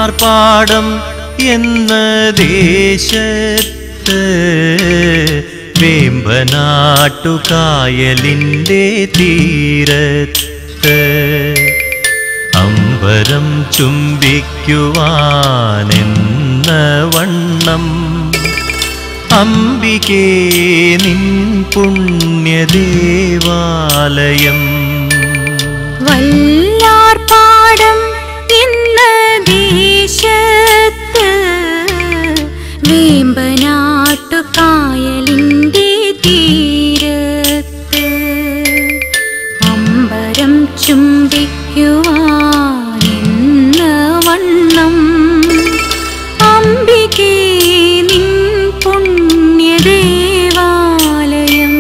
വല്ലാർപാടം എന്ന ദേശത്ത് വേമ്പനാട്ടുകായലിൻ്റെ തീരത്ത് അമ്പരം ചുംബിക്കുവാനെന്ന വണ്ണം അംബികേ നിൻ പുണ്യദേവാലയം വല്ലാർപാടം എന്ന ദേശത്ത് വേമ്പനാട്ടുകായലിൻ്റെ തീരത്ത് അമ്പരം ചുംബിക്കുവാനെന്ന വണ്ണം അംബികേ നിൻ പുണ്യദേവാലയം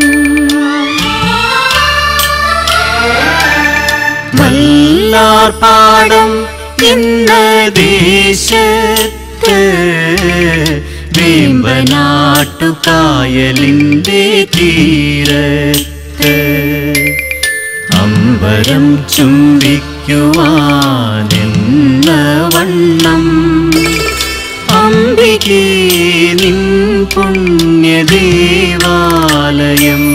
വല്ലാർപാടം എന്ന ദേശത്ത് വേമ്പനാട്ടുകായലിൻ്റെ തീരത്ത് അമ്പരം ചുംബിക്കുവാനെന്ന വണ്ണം അംബികേ നിൻ പുണ്യദേവാലയം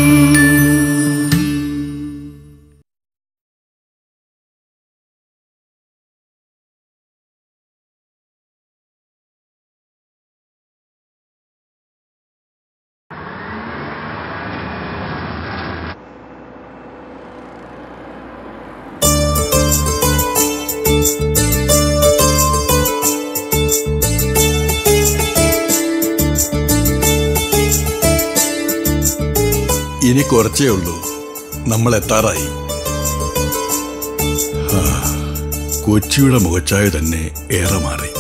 ഇനി കുറച്ചേ ഉള്ളൂ നമ്മൾ എത്താറായി ആ, കൊച്ചിയുടെ മുഖച്ഛായ തന്നെ ഏറെ മാറി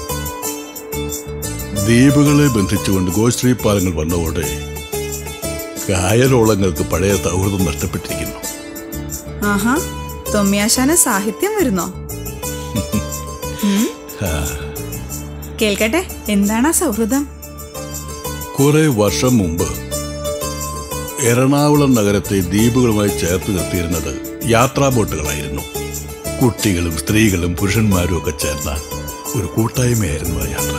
ദ്വീപുകളെ ബന്ധിച്ചുകൊണ്ട് ഗോശ്രീ പാലങ്ങൾ വന്നതോടെ കായലോളങ്ങൾക്ക് പഴയ സൗഹൃദം നഷ്ടപ്പെട്ടിരിക്കുന്നു ആഹാ തൊമ്മിയാശാന സാഹിത്യം വരുന്നോ ഉം. കേൾക്കട്ടെ എന്താണ് ആ സൗഹൃദം കുറെ വർഷം മുമ്പ് എറണാകുളം നഗരത്തെ ദ്വീപുകളുമായി ചേർത്ത് നിർത്തിയിരുന്നത് യാത്രാ ബോട്ടുകളായിരുന്നു കുട്ടികളും സ്ത്രീകളും പുരുഷന്മാരും ഒക്കെ ചേർന്ന ഒരു കൂട്ടായ്മയായിരുന്നു ആ യാത്ര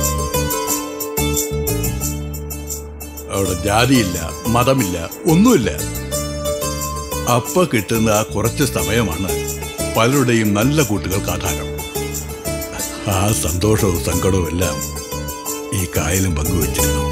അവിടെ ജാതിയില്ല മതമില്ല ഒന്നുമില്ല അപ്പ കിട്ടുന്ന ആ കുറച്ച് സമയമാണ് പലരുടെയും നല്ല കൂട്ടുകൾക്ക് ആധാരം ആ സന്തോഷവും സങ്കടവും എല്ലാം ഈ കായലും പങ്കുവച്ചിരുന്നു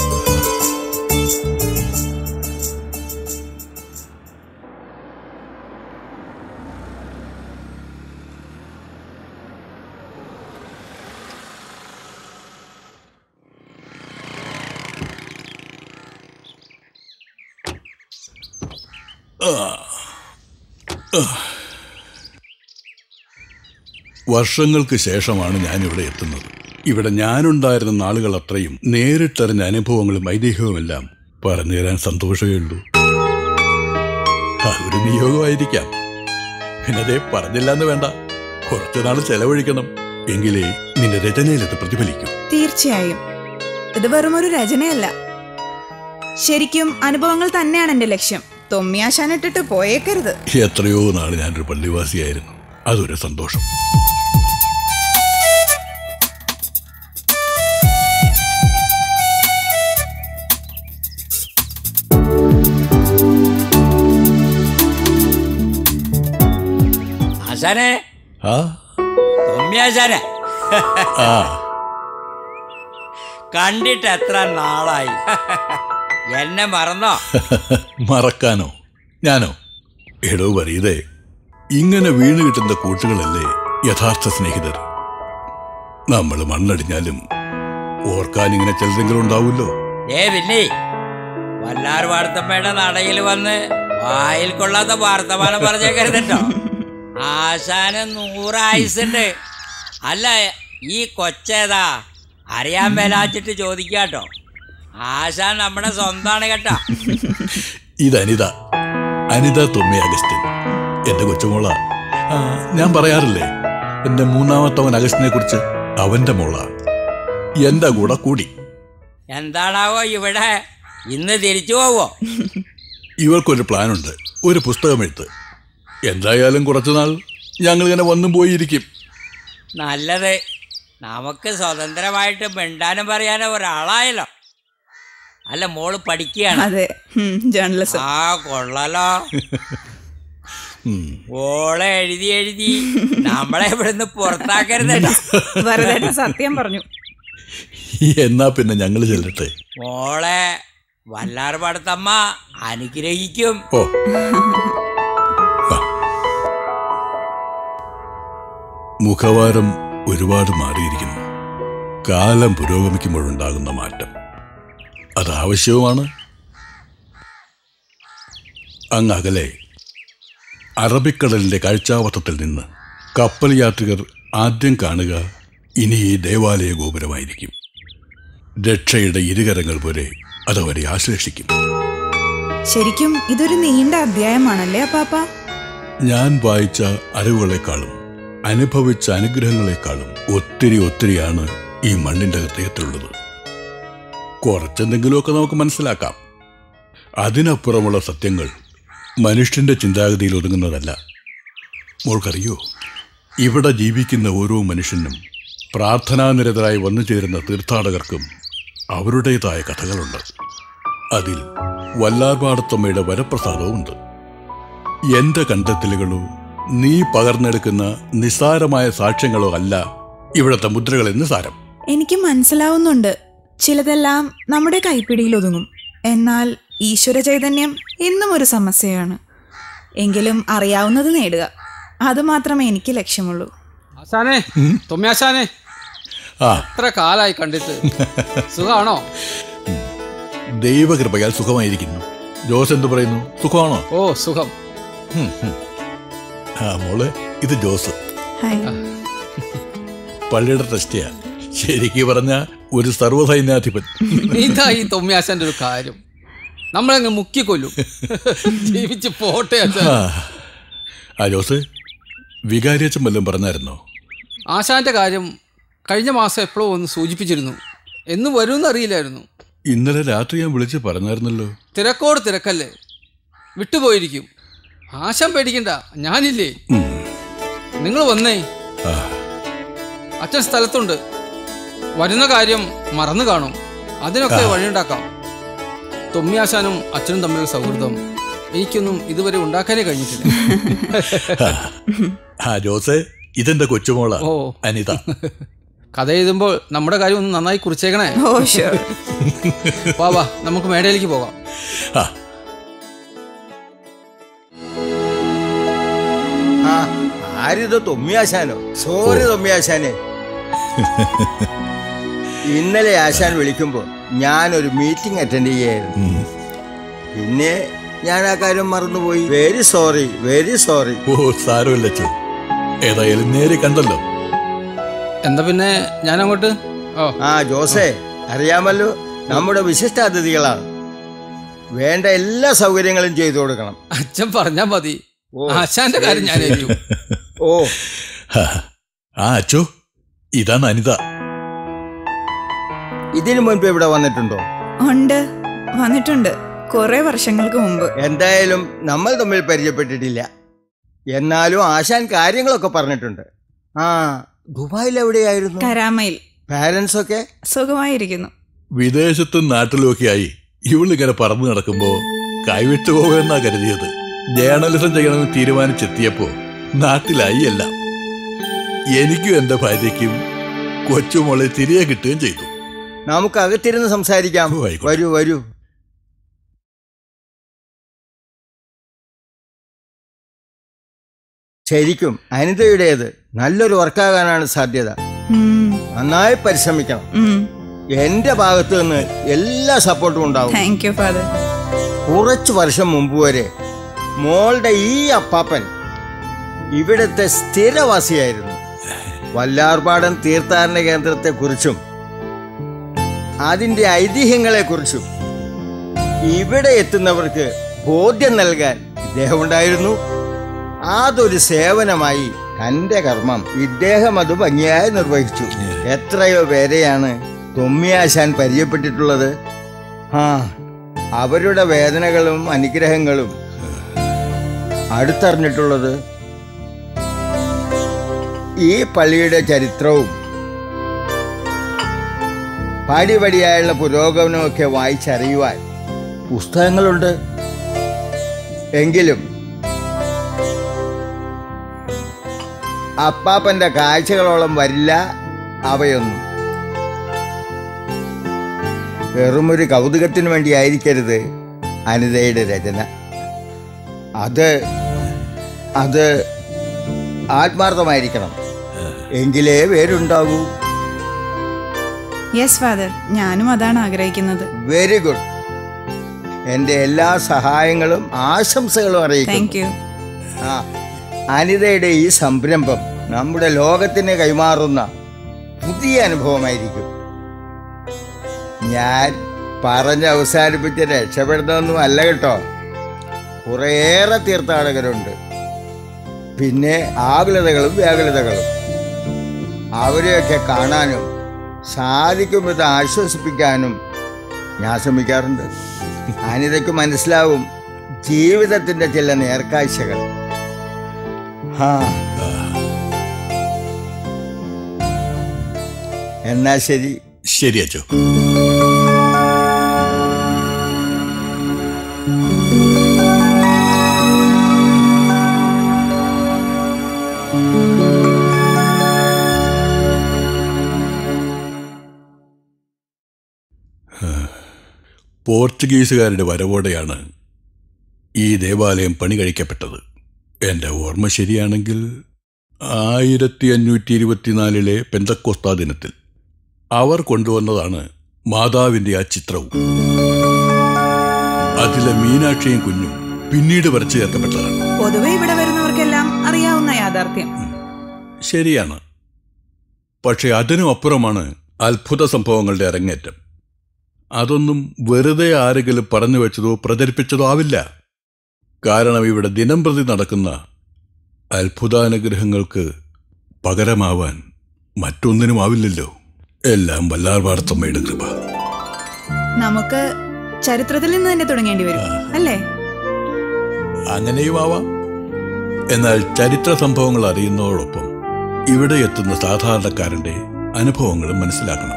വർഷങ്ങൾക്ക് ശേഷമാണ് ഞാൻ ഇവിടെ എത്തുന്നത് ഇവിടെ ഞാനുണ്ടായിരുന്ന നാളുകൾ അത്രയും നേരിട്ടറിഞ്ഞ അനുഭവങ്ങളും ഐതിഹ്യവുമെല്ലാം പറഞ്ഞു തരാൻ സന്തോഷമേ ഉള്ളൂ അതൊരു നിയോഗമായിരിക്കാം പിന്നതേ പറഞ്ഞില്ല എന്ന് വേണ്ട കുറച്ചു നാൾ ചെലവഴിക്കണം എങ്കിലേ നിന്റെ രചനയിൽ ഇത് പ്രതിഫലിക്കും തീർച്ചയായും ഇത് വെറും ഒരു രചനയല്ല ശരിക്കും അനുഭവങ്ങൾ തന്നെയാണ് എന്റെ ലക്ഷ്യം തൊമ്മിയാശാൻ ഇട്ടിട്ട് പോയേക്കരുത് എത്രയോ നാൾ ഞാനൊരു പള്ളിവാസിയായിരുന്നു അതൊരു സന്തോഷം ആശാനെ ആ തൊമ്മിയാശാനെ ആ കണ്ടിട്ട് എത്ര നാളായി എന്നെ മറന്നോ മറക്കാനോ ഞാനോ എടോ പറയതേ ഇങ്ങനെ വീണ് കിട്ടുന്ന കൂട്ടുകളല്ലേ യഥാർത്ഥ സ്നേഹിതർ നമ്മൾ മണ്ണടിഞ്ഞാലും ഓർക്കാൻ ഇങ്ങനെ ചിലതെങ്കിലും ഉണ്ടാവുമല്ലോ ഏ വില്ലി വല്ലാർ വാർത്തമ്മയുടെ നടയിൽ വന്ന് വായിൽ കൊള്ളാത്ത വാർത്തമാനം പറഞ്ഞേക്കരുതട്ടോ ആശാന് നൂറ് ആയുസുണ്ട് അല്ല ഈ കൊച്ചേതാ അറിയാൻ മേലാച്ചിട്ട് ചോദിക്കാട്ടോ ആശാൻ നമ്മുടെ സ്വന്താണ് കേട്ടോ ഇത് അനിത അനിത തൊമ്മി അഗസ്റ്റിൻ എന്റെ കൊച്ചുമോള ആ, ഞാൻ പറയാറില്ലേ എന്റെ മൂന്നാമത്തവൻ അഗസ്റ്റിനെ കുറിച്ച് അവന്റെ മോള എന്റെ കൂടെ കൂടി എന്താണാവോ ഇവിടെ ഇന്ന് തിരിച്ചു പോവോ ഇവർക്കൊരു പ്ലാനുണ്ട് ഒരു പുസ്തകം എഴുത്ത് എന്തായാലും കുറച്ചുനാൾ ഞങ്ങൾ ഇങ്ങനെ വന്നും പോയിരിക്കും നല്ലത് നമുക്ക് സ്വതന്ത്രമായിട്ട് മിണ്ടാനും പറയാനും ഒരാളായല്ലോ അല്ല മോള് പഠിക്കുകയാണ് അതെ ജേർണലിസം ആ കൊള്ളലോ ഉം. ഓളെ എഴുതി എഴുതി നമ്മളെ ഇവിടുന്ന് പുറത്താക്കരുത് കേട്ടോ. വെറുതെ സത്യം പറഞ്ഞു എന്നാ പിന്നെ ഞങ്ങൾ ചെല്ലട്ടെ മോളെ വല്ലാർ പടത്തമ്മ അനുഗ്രഹിക്കും ഓ വാ. മുഖവാരം ഒരുപാട് മാറിയിരിക്കുന്നു കാലം പുരോഗമിക്കുമ്പോഴുണ്ടാകുന്ന മാറ്റം അത് ആവശ്യവുമാണ് അങ്ങ് അകലെ അറബിക്കടലിന്റെ കാഴ്ചാവട്ടത്തിൽ നിന്ന് കപ്പൽ യാത്രികർ ആദ്യം കാണുക ഇനി ഈ ദേവാലയ ഗോപുരമായിരിക്കും രക്ഷയുടെ ഇരുകരങ്ങൾ പോലെ അതവരെ ആശ്ലേഷിക്കും ശരിക്കും ഇതൊരു നീണ്ട അധ്യായമാണല്ലേ അപ്പാപ്പ ഞാൻ വായിച്ച അറിവുകളെക്കാളും അനുഭവിച്ച അനുഗ്രഹങ്ങളെക്കാളും ഒത്തിരി ഒത്തിരിയാണ് ഈ മണ്ണിന്റെ ഹൃദയത്തിലുള്ളത് കുറച്ചെന്തെങ്കിലുമൊക്കെ നമുക്ക് മനസ്സിലാക്കാം അതിനപ്പുറമുള്ള സത്യങ്ങൾ മനുഷ്യന്റെ ചിന്താഗതിയിൽ ഒതുങ്ങുന്നതല്ല മോൾക്കറിയോ ഇവിടെ ജീവിക്കുന്ന ഓരോ മനുഷ്യനും പ്രാർത്ഥനാനിരതരായി വന്നു ചേരുന്ന തീർത്ഥാടകർക്കും അവരുടേതായ കഥകളുണ്ട് അതിൽ വല്ലാർപാടത്തമ്മയുടെ വരപ്രസാദവുമുണ്ട് എന്റെ കണ്ടെത്തലുകളോ നീ പകർന്നെടുക്കുന്ന നിസ്സാരമായ സാക്ഷ്യങ്ങളോ അല്ല ഇവിടുത്തെ മുദ്രകൾ എന്ന് സാരം എനിക്ക് മനസ്സിലാവുന്നുണ്ട് ചിലതെല്ലാം നമ്മുടെ കൈപ്പിടിയിൽ ഒതുങ്ങും എന്നാൽ ഈശ്വര ചൈതന്യം എന്നും ഒരു സമസ്യയാണ് എങ്കിലും അറിയാവുന്നത് നേടുക അത് മാത്രമേ എനിക്ക് ലക്ഷ്യമുള്ളൂ ആശാനെ തൊമ്യാശാനെ ആ എത്ര കാലായി കണ്ടിട്ട് സുഖാണോ ദൈവകൃപയാൽ സുഖമായിരിക്കുന്നു ജോസ് എന്ത് പറയുന്നു സുഖമാണോ ഓ സുഖം ഹും, ഹും. ആ മോള് ഇത് ജോസ് ഹായ് പള്ളിയുടെ ട്രസ്റ്റിയാ ശരിക്ക് പറഞ്ഞ ഒരു സർവ്വസൈന്യാധിപൻ ഇതാ ഈ തൊമ്യാശാന്റെ ഒരു കാര്യം നമ്മളങ്ങ് മുക്കിക്കൊല്ലും ജീവിച്ച് പോട്ടെ അച്ഛൻ ആ. ആ ജോസ് വികാരിയച്ചൻ വല്ലതും പറഞ്ഞായിരുന്നോ ആശാന്റെ കാര്യം കഴിഞ്ഞ മാസം എപ്പോഴോ ഒന്ന് സൂചിപ്പിച്ചിരുന്നു എന്ന് വരുമെന്ന് അറിയില്ലായിരുന്നു ഇന്നലെ രാത്രി ഞാൻ വിളിച്ച് പറഞ്ഞായിരുന്നല്ലോ തിരക്കോട് തിരക്കല്ലേ വിട്ടുപോയിരിക്കും ആശാൻ പേടിക്കണ്ട ഞാനില്ലേ ഉം. നിങ്ങൾ വന്നേ ആ. അച്ഛൻ സ്ഥലത്തുണ്ട് വരുന്ന കാര്യം മറന്നു കാണും അതിനൊക്കെ വഴിയുണ്ടാക്കാം തൊമ്മിയാശാനും അച്ഛനും തമ്മിലുള്ള സൗഹൃദം എനിക്കൊന്നും ഇതുവരെ ഉണ്ടാക്കാനേ കഴിഞ്ഞിട്ടില്ല ആ ജോസെ ഇതെന്റെ കൊച്ചുമോള ഓ അനിത കഥ എഴുതുമ്പോൾ നമ്മുടെ കാര്യം ഒന്ന് നന്നായി കുറിച്ചേക്കണേ ഓ ഷുവർ വാ വാ നമുക്ക് മേടയിലേക്ക് പോകാം ആ ആ ആരിത് തൊമ്മിയാശാനോ സോറി തൊമ്മിയാശാനെ ഇന്നലെ ആശാൻ വിളിക്കുമ്പോൾ ഞാനൊരു മീറ്റിംഗ് അറ്റൻഡ് ചെയ്യായിരുന്നു ഉം. പിന്നെ ഞാൻ ആ കാര്യം മറന്നുപോയി വെരി സോറി വെരി സോറി ഓ സാരമില്ല ചോ ഏതായാലും നേരെ കണ്ടല്ലോ എന്താ പിന്നെ ഞാൻ അങ്ങോട്ട് ഓ ആ ജോസേ അറിയാമല്ലോ നമ്മുടെ വിശിഷ്ടാതിഥികളാണ് വേണ്ട എല്ലാ സൗകര്യങ്ങളും ചെയ്തു കൊടുക്കണം അച്ഛൻ പറഞ്ഞാ മതി ഓ, ആശാന്റെ കാര്യം ഞാൻ ഏറ്റു ഓ ഹാ. ആ അച്ചോ ഇതാണ് അനിത ഇതിനു മുൻപ് ഇവിടെ വന്നിട്ടുണ്ടോ ഉണ്ട് വന്നിട്ടുണ്ട് കുറെ വർഷങ്ങൾക്ക് മുമ്പ് എന്തായാലും നമ്മൾ തമ്മിൽ പരിചയപ്പെട്ടിട്ടില്ല എന്നാലും ആശാൻ കാര്യങ്ങളൊക്കെ പറഞ്ഞിട്ടുണ്ട് ആ ദുബായിൽ എവിടെയായിരുന്നു കരാമയിൽ പാരൻസ് ഒക്കെ സുഖമായിരിക്കുന്നു വിദേശത്തും നാട്ടിലുമൊക്കെയായി ഇവളിങ്ങനെ പറന്നു നടക്കുമ്പോ കൈവിട്ടു പോകുമെന്നാ കരുതിയത് ജേർണലിസം ചെയ്യണമെന്ന് തീരുമാനിച്ചെത്തിയപ്പോ നാട്ടിലായി എല്ലാം എനിക്കും എന്റെ ഭാര്യയ്ക്കും കൊച്ചുമോളെ തിരികെ കിട്ടുകയും ചെയ്തു നമുക്ക് അകത്തിരുന്ന് സംസാരിക്കാം ഓ, ആയിക്കോട്ടെ. വരൂ വരൂ ശരിക്കും അനിതയുടേത് നല്ലൊരു വർക്കാകാനാണ് സാധ്യത ഉം, നന്നായി പരിശ്രമിക്കണം ഉം. എന്റെ ഭാഗത്തു നിന്ന് എല്ലാ സപ്പോർട്ടും ഉണ്ടാവും താങ്ക് യു ഫാദർ കുറച്ചു വർഷം മുമ്പ് വരെ മോളുടെ ഈ അപ്പാപ്പൻ ഇവിടുത്തെ സ്ഥിരവാസിയായിരുന്നു വല്ലാർപാടൻ തീർത്ഥാടന കേന്ദ്രത്തെക്കുറിച്ചും അതിന്റെ ഐതിഹ്യങ്ങളെക്കുറിച്ചും ഇവിടെ എത്തുന്നവർക്ക് ബോധ്യം നൽകാൻ ഇദ്ദേഹം ഉണ്ടായിരുന്നു അതൊരു സേവനമായി തന്റെ കർമ്മം ഇദ്ദേഹം അത് ഭംഗിയായി നിർവഹിച്ചു എത്രയോ പേരെയാണ് തൊമ്മിയാശാൻ പരിചയപ്പെട്ടിട്ടുള്ളത് ആ അവരുടെ വേദനകളും അനുഗ്രഹങ്ങളും അടുത്തറിഞ്ഞിട്ടുള്ളത് ഈ പള്ളിയുടെ ചരിത്രവും പടിപടിയായുള്ള പുരോഗമനമൊക്കെ വായിച്ചറിയുവാൻ പുസ്തകങ്ങളുണ്ട് എങ്കിലും അപ്പാപ്പന്റെ കാഴ്ചകളോളം വരില്ല അവയൊന്നും വെറുമൊരു കൗതുകത്തിന് വേണ്ടിയായിരിക്കരുത് അനിതയുടെ രചന അത് അത് ആത്മാർത്ഥമായിരിക്കണം എങ്കിലേ പേരുണ്ടാകൂ യെസ് ഫാദർ ഞാനും അതാണ് ആഗ്രഹിക്കുന്നത് വെരി ഗുഡ് എൻ്റെ എല്ലാ സഹായങ്ങളും ആശംസകളും അറിയിക്കുന്നു താങ്ക് യു ആ അനിതയുടെ ഈ സംരംഭം നമ്മുടെ ലോകത്തിന് കൈമാറുന്ന പുതിയ അനുഭവമായിരിക്കും ഞാൻ പറഞ്ഞ് അവസാനിപ്പിച്ച് രക്ഷപ്പെടുന്നതൊന്നും അല്ല കേട്ടോ കുറേയേറെ തീർത്ഥാടകരുണ്ട് പിന്നെ ആകുലതകളും വ്യാകുലതകളും അവരെയൊക്കെ കാണാനും സാധിക്കും ഇത് ആശ്വസിപ്പിക്കാനും ഞാൻ ശ്രമിക്കാറുണ്ട് അനിതയ്ക്ക് മനസ്സിലാവും ജീവിതത്തിന്റെ ചില നേർക്കാഴ്ചകൾ ആ എന്നാ ശരി ശരി അച്ചോ പോർച്ചുഗീസുകാരുടെ വരവോടെയാണ് ഈ ദേവാലയം പണി കഴിക്കപ്പെട്ടത് എൻ്റെ ഓർമ്മ ശരിയാണെങ്കിൽ ആയിരത്തി അഞ്ഞൂറ്റി ഇരുപത്തിനാലിലെ പെന്തക്കോസ്താ ദിനത്തിൽ അവർ കൊണ്ടുവന്നതാണ് മാതാവിൻ്റെ ആ ചിത്രവും അതിലെ മീനാക്ഷിയും കുഞ്ഞും പിന്നീട് വരച്ചു ചേർക്കപ്പെട്ടതാണ് പൊതുവെ ഇവിടെ വരുന്നവർക്കെല്ലാം അറിയാവുന്ന യാഥാർത്ഥ്യം ശരിയാണ് പക്ഷെ അതിനും അപ്പുറമാണ് അത്ഭുത സംഭവങ്ങളുടെ അരങ്ങേറ്റം അതൊന്നും വെറുതെ ആരെങ്കിലും പറഞ്ഞു വെച്ചതോ പ്രചരിപ്പിച്ചതോ ആവില്ല കാരണം ഇവിടെ ദിനം പ്രതി നടക്കുന്ന അത്ഭുതാനുഗ്രഹങ്ങൾക്ക് പകരമാവാൻ മറ്റൊന്നിനും ആവില്ലല്ലോ എല്ലാം വല്ലാർ വാർത്തമ്മയുടെ കൃപ നമുക്ക് ചരിത്രത്തിൽ നിന്ന് തന്നെ തുടങ്ങേണ്ടി വരും അല്ലേ അങ്ങനെയും ആവാം എന്നാൽ ചരിത്ര സംഭവങ്ങൾ അറിയുന്നതോടൊപ്പം ഇവിടെ എത്തുന്ന സാധാരണക്കാരന്റെ അനുഭവങ്ങളും മനസ്സിലാക്കണം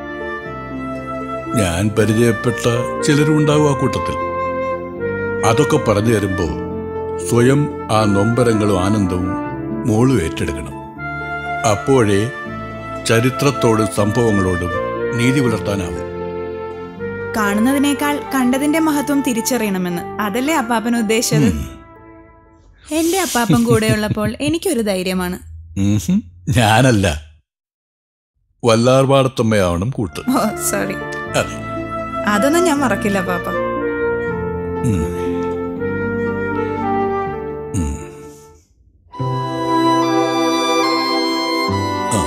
ഞാൻ പരിചയപ്പെട്ട ചിലരും ഉണ്ടാവും ആ കൂട്ടത്തിൽ അതൊക്കെ പറഞ്ഞു തരുമ്പോൾ സ്വയം ആ നൊമ്പരങ്ങളും ആനന്ദവും മോളും ഏറ്റെടുക്കണം അപ്പോഴേ ചരിത്രത്തോടും സംഭവങ്ങളോടും നീതി പുലർത്താനാവും കാണുന്നതിനേക്കാൾ കണ്ടതിന്റെ മഹത്വം തിരിച്ചറിയണമെന്ന് അതല്ലേ അപ്പാപ്പൻ ഉദ്ദേശിച്ചത് എന്റെ അപ്പാപ്പൻ കൂടെയുള്ളപ്പോൾ എനിക്കൊരു ധൈര്യമാണ് ഉംഹും. ഞാനല്ല വല്ലാർപാടത്തമ്മയാവണം കൂട്ട് ഓ സോറി അതെ അതൊന്നും ഞാൻ മറക്കില്ല പാപ്പ ഉം. ഉം. ആ.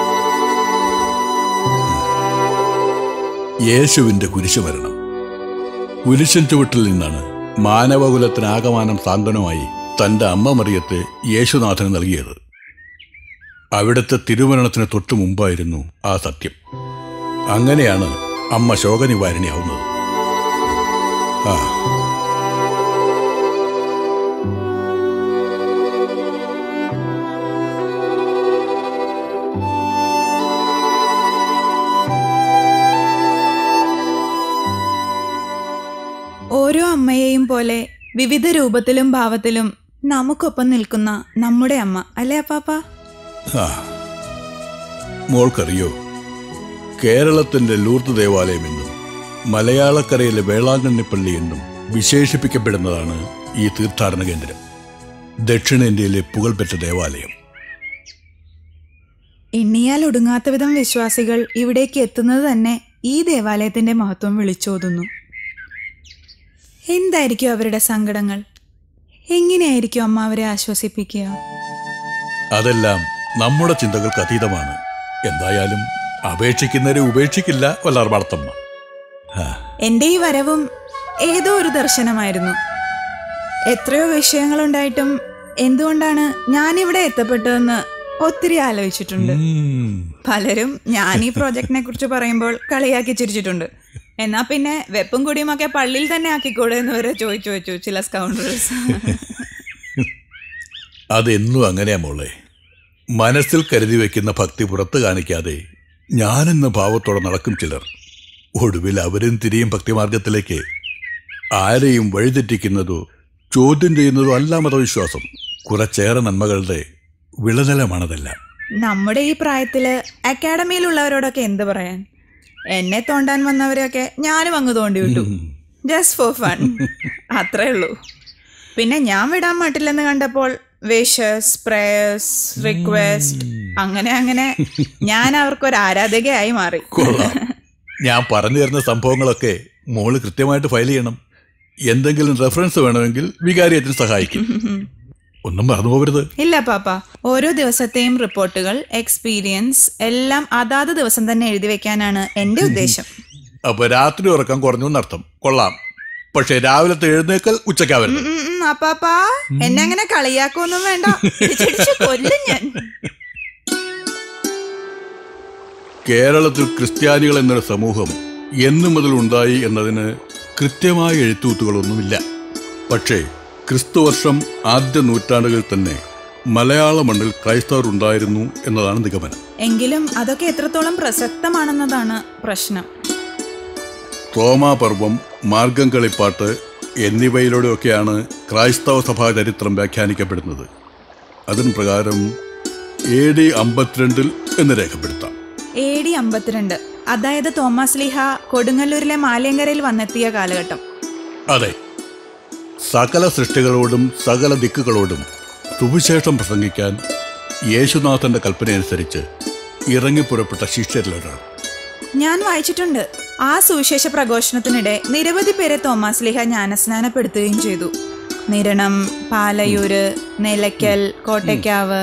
യേശുവിന്റെ കുരിശുമരണം കുരിശൻ ചുവട്ടിൽ നിന്നാണ് മാനവകുലത്തിനാകമാനം സാന്ത്വനമായി തന്റെ അമ്മ മറിയത്തെ യേശുനാഥന് നൽകിയത് അവിടുത്തെ തിരുമരണത്തിന് തൊട്ടു മുമ്പായിരുന്നു ആ സത്യം അങ്ങനെയാണ് അമ്മ ശോകനിവാരിണിയാവുന്നത് ആ ഓരോ അമ്മയെയും പോലെ വിവിധ രൂപത്തിലും ഭാവത്തിലും നമുക്കൊപ്പം നിൽക്കുന്ന നമ്മുടെ അമ്മ അല്ലേ അപ്പാപ്പ ആ മോൾക്കറിയോ കേരളത്തിന്റെ ലൂർത്ത് ദേവാലയം എന്നും മലയാളക്കരയിലെ വേളാങ്കണ്ണി പള്ളി എന്നും വിശേഷിപ്പിക്കപ്പെടുന്നതാണ് ഈ തീർത്ഥാടന കേന്ദ്രം ദക്ഷിണേന്ത്യയിലെ പുകൾപെറ്റ ദേവാലയം എണ്ണിയാൽ ഒടുങ്ങാത്ത വിധം വിശ്വാസികൾ ഇവിടേക്ക് എത്തുന്നത് തന്നെ ഈ ദേവാലയത്തിന്റെ മഹത്വം വിളിച്ചോതുന്നു എന്തായിരിക്കും അവരുടെ സങ്കടങ്ങൾ എങ്ങനെയായിരിക്കും അമ്മ അവരെ ആശ്വസിപ്പിക്കുക അതെല്ലാം നമ്മുടെ ചിന്തകൾക്ക് അതീതമാണ് എന്തായാലും അപേക്ഷിക്കുന്നവരെ ഉപേക്ഷിക്കില്ല വല്ലാർപാടത്തമ്മ ആ എന്റെ ഈ വരവും ഏതോ ഒരു ദർശനമായിരുന്നു എത്രയോ വിഷയങ്ങളുണ്ടായിട്ടും എന്തുകൊണ്ടാണ് ഞാനിവിടെ എത്തപ്പെട്ടതെന്ന് ഒത്തിരി ആലോചിച്ചിട്ടുണ്ട് ഉം. പലരും ഞാൻ ഈ പ്രോജക്റ്റിനെ കുറിച്ച് പറയുമ്പോൾ കളിയാക്കി ചിരിച്ചിട്ടുണ്ട് എന്നാ പിന്നെ വെപ്പും കുടിയും ഒക്കെ പള്ളിയിൽ തന്നെ ആക്കിക്കൂടെ എന്ന് വരെ ചോദിച്ചു വെച്ചു ചില സ്കൗണ്ടേഴ്സ് അതെന്നും അങ്ങനെയാ മോളെ മനസ്സിൽ കരുതി വെക്കുന്ന ഭക്തി പുറത്ത് കാണിക്കാതെ ഞാനെന്ന ഭാവത്തോടെ നടക്കും ചിലർ ഒടുവിൽ അവരും തിരിയും ഭക്തിമാർഗത്തിലേക്ക് ആരെയും വഴിതെറ്റിക്കുന്നതോ ചോദ്യം ചെയ്യുന്നതോ അല്ല മതവിശ്വാസം കുറച്ചേറെ നന്മകളുടെ വിളനിലമാണതെല്ലാം നമ്മുടെ ഈ പ്രായത്തില് അക്കാഡമിയിലുള്ളവരോടൊക്കെ എന്ത് പറയാൻ എന്നെ തോണ്ടാൻ വന്നവരെയൊക്കെ ഞാനും അങ്ങ് തോണ്ടി വിട്ടു ജസ്റ്റ് ഫോർ ഫൺ അത്രേ ഉള്ളൂ പിന്നെ ഞാൻ വിടാൻ മാട്ടില്ലെന്ന് കണ്ടപ്പോൾ വിഷസ് പ്രേയേഴ്സ് റിക്വസ്റ്റ് അങ്ങനെ അങ്ങനെ ഞാൻ അവർക്കൊരു ആരാധകയായി മാറി കൊള്ളാം ഞാൻ പറഞ്ഞു തരുന്ന സംഭവങ്ങളൊക്കെ മോള് കൃത്യമായിട്ട് ഫയൽ ചെയ്യണം എന്തെങ്കിലും റെഫറൻസ് വേണമെങ്കിൽ വികാരിയത്തിന് സഹായിക്കും ഒന്നും മറന്നു പോകരുത് ഇല്ല പാപ്പ ഓരോ ദിവസത്തെയും റിപ്പോർട്ടുകൾ എക്സ്പീരിയൻസ് എല്ലാം അതാത് ദിവസം തന്നെ എഴുതി വെക്കാനാണ് എന്റെ ഉദ്ദേശം അപ്പൊ രാത്രി ഉറക്കം കുറഞ്ഞു എന്നർത്ഥം കൊള്ളാം പക്ഷെ രാവിലത്തെ എഴുന്നേക്കൽ ഉച്ചക്കാവരുത് ഉം, ഉം, അപ്പാപ്പാ എന്നെ അങ്ങനെ കളിയാക്കൊന്നും വേണ്ട ഇടിച്ചിടിച്ച് കൊല്ലും ഞാൻ കേരളത്തിൽ ക്രിസ്ത്യാനികൾ എന്നൊരു സമൂഹം എന്നു മുതൽ ഉണ്ടായി എന്നതിന് കൃത്യമായ എഴുത്തുകൂത്തുകളൊന്നുമില്ല പക്ഷേ ക്രിസ്തുവർഷം ആദ്യ നൂറ്റാണ്ടുകളിൽ തന്നെ മലയാള മണ്ണിൽ ക്രൈസ്തവർ ഉണ്ടായിരുന്നു എന്നതാണ് നിഗമനം എങ്കിലും അതൊക്കെ എത്രത്തോളം പ്രസക്തമാണെന്നതാണ് പ്രശ്നം തോമാപർവം മാർഗം കളിപ്പാട്ട് എന്നിവയിലൂടെയൊക്കെയാണ് ക്രൈസ്തവ സഭാ ചരിത്രം വ്യാഖ്യാനിക്കപ്പെടുന്നത് അതിന് പ്രകാരം എ ഡി അമ്പത്തിരണ്ടിൽ എന്ന് രേഖപ്പെടുത്താം എ ഡി അമ്പത്തിരണ്ട് അതായത് തോമസ് ലിഹ കൊടുങ്ങല്ലൂരിലെ മാലിയങ്കരയിൽ വന്നെത്തിയ കാലഘട്ടം അതെ സകല സൃഷ്ടികളോടും സകല ദിക്കുകളോടും സുവിശേഷം പ്രസംഗിക്കാൻ യേശുനാഥന്റെ കൽപ്പനയനുസരിച്ച് ഇറങ്ങിപ്പുറപ്പെട്ട ശിഷ്യരിലൊരാൾ ഞാൻ വായിച്ചിട്ടുണ്ട് ആ സുവിശേഷ പ്രഘോഷണത്തിനിടെ നിരവധി പേരെ തോമസ് ലിഹ ജ്ഞാനസ്നാനപ്പെടുത്തുകയും ചെയ്തു നിരണം പാലയൂര് നിലയ്ക്കൽ കോട്ടയ്ക്കാവ്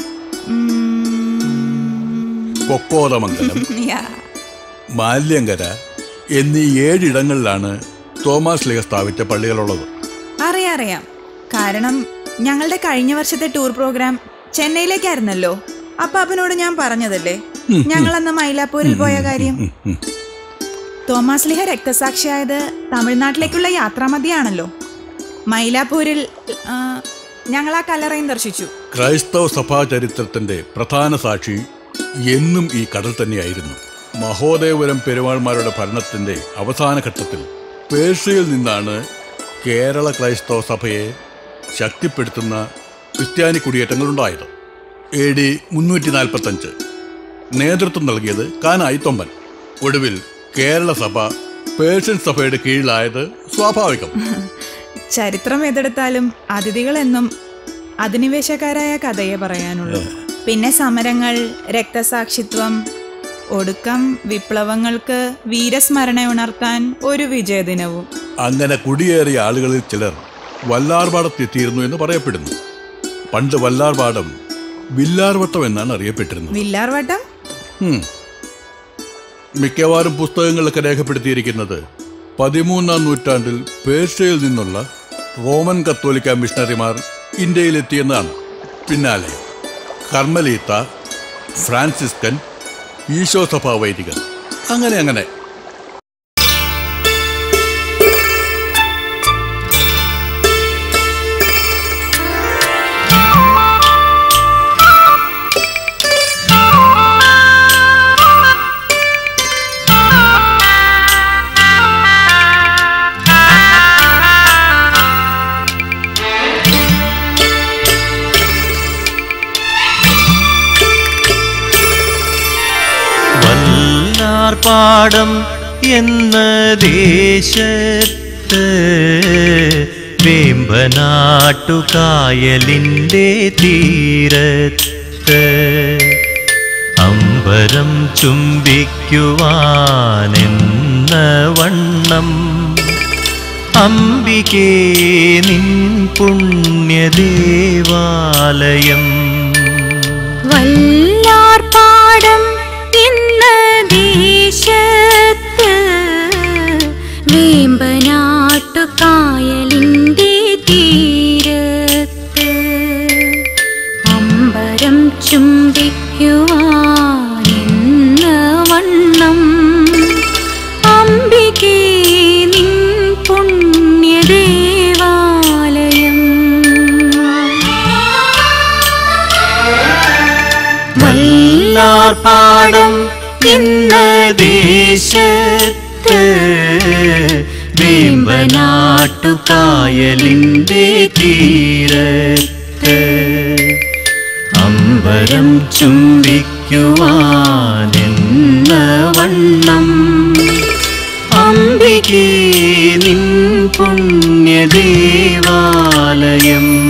ഉം, കൊക്കോതമംഗലം യാ. മാല്യങ്കര എന്നീ ഏഴിടങ്ങളിലാണ് തോമസ് ലിഹ സ്ഥാപിച്ച പള്ളികളുള്ളത് അറിയാം അറിയാം കാരണം ഞങ്ങളുടെ കഴിഞ്ഞ വർഷത്തെ ടൂർ പ്രോഗ്രാം ചെന്നൈയിലേക്കായിരുന്നല്ലോ അപ്പൊ അപ്പനോട് ഞാൻ പറഞ്ഞതല്ലേ ഞങ്ങൾ അന്ന് മൈലാപ്പൂരിൽ പോയ കാര്യം തോമസ് ലിഹ രക്തസാക്ഷിയായത് തമിഴ്നാട്ടിലേക്കുള്ള യാത്രാമതിയാണല്ലോ മൈലാപ്പൂരിൽ ആ, ഞങ്ങൾ ആ കല്ലറയും ദർശിച്ചു ക്രൈസ്തവ സഭാ ചരിത്രത്തിന്റെ പ്രധാന സാക്ഷി എന്നും ഈ കടൽ തന്നെയായിരുന്നു മഹോദയപുരം പെരുമാൾമാരുടെ ഭരണത്തിന്റെ അവസാന ഘട്ടത്തിൽ പേർഷ്യയിൽ നിന്നാണ് കേരള ക്രൈസ്തവ സഭയെ ശക്തിപ്പെടുത്തുന്ന ക്രിസ്ത്യാനി കുടിയേറ്റങ്ങളുണ്ടായത് എ ഡി മുന്നൂറ്റി നാൽപ്പത്തഞ്ച് നേതൃത്വം നൽകിയത് കാനായി തൊമ്പൻ ഒടുവിൽ കേരള സഭ പേർഷ്യൻ സഭയുടെ കീഴിലായത് സ്വാഭാവികം ചരിത്രം ഏതെടുത്താലും അതിഥികൾ എന്നും അധിനിവേശക്കാരായ കഥയെ പറയാനുള്ളൂ പിന്നെ സമരങ്ങൾ രക്തസാക്ഷിത്വം ഒടുക്കം വിപ്ലവങ്ങൾക്ക് വീരസ്മരണ ഉണർത്താൻ ഒരു വിജയദിനവും അങ്ങനെ കുടിയേറിയ ആളുകളിൽ ചിലർ വല്ലാർപാടത്തെത്തിയിരുന്നു എന്ന് പറയപ്പെടുന്നു പണ്ട് വല്ലാർപാടം വില്ലാർവട്ടം എന്നാണ് അറിയപ്പെട്ടിരുന്നത് വില്ലാർവട്ടം ഉം. മിക്കവാറും പുസ്തകങ്ങളിലൊക്കെ രേഖപ്പെടുത്തിയിരിക്കുന്നത് പതിമൂന്നാം നൂറ്റാണ്ടിൽ പേർഷ്യയിൽ നിന്നുള്ള റോമൻ കത്തോലിക്ക മിഷണറിമാർ ഇന്ത്യയിലെത്തിയെന്നാണ് പിന്നാലെ കർമ്മലീത്ത ഫ്രാൻസിസ്കൻ ഈശോ സഭാ വൈദികർ അങ്ങനെ അങ്ങനെ വല്ലാർപാടം എന്ന ദേശത്ത് വേമ്പനാട്ടുകായലിൻ്റെ തീരത്ത് അമ്പരം ചുംബിക്കുവാനെന്ന വണ്ണം അംബികേ നിൻ പുണ്യദേവാലയം വല്ലാർപാടം എന്ന ദേശത്ത് വേമ്പനാട്ടുകായലിൻ്റെ തീരത്ത് അമ്പരം ചുംബിക്കുവാനെന്ന വണ്ണം അംബികേ നിൻ പുണ്യദേവാലയം വെള്ളാർപാടം എന്ന ദേശത്ത് വേമ്പനാട്ടുകായലിൻ്റെ തീരത്ത് അമ്പരം ചുംബിക്കുവാനെന്ന വണ്ണം അംബികേ നിൻ പുണ്യദേവാലയം